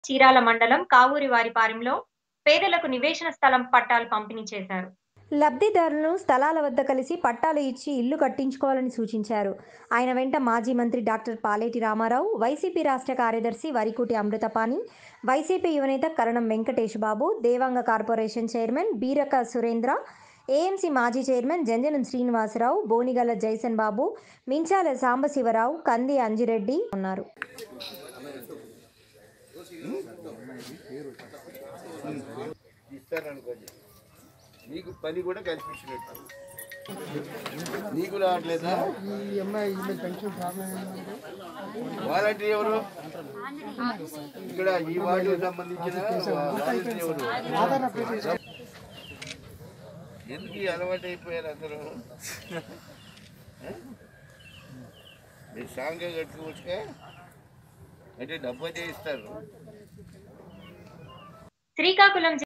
చీరాల మండలం కావూరి వారిపాలెంలో పేదలకు నివేశన స్థలం పట్టాలు పంపిణీ చేశారు లబ్ధిదారులను స్థలాల వద్ద కలిసి పట్టాలు ఇచ్చి ఇల్లు కట్టించుకోవాలని సూచించారు ఆయన వెంట మాజీ మంత్రి డాక్టర్ పాలేటి రామారావు వైసీపీ రాష్ట్ర కార్యదర్శి వరికుటి అమృతపాణి వైసీపీ యువనేత Karanam Venkatesh Babu Devanga corporation chairman Beeraka Surendra AMC మాజీ చైర్మన్ జంజనం శ్రీనివాసరావు బోనిగల్ల జైసన్ బాబు మించాల సాంబశివరావు కంది అంజిరెడ్డి ఉన్నారు ఇస్తారనుకోండి నీకు పని కూడా కల్పించినట్టు నీకు రావట్లేదా వాలంటీ ఎవరు ఇక్కడ ఈ వార్డుకు సంబంధించిన వాలంటీ ఎవరు ఎందుకు ఈ అలవాటు అయిపోయారు అందరూ మీరు సాంగ్ కట్టుకోవచ్చుగా అంటే డబ్బు అయితే ఇస్తారు శ్రీకాకుళం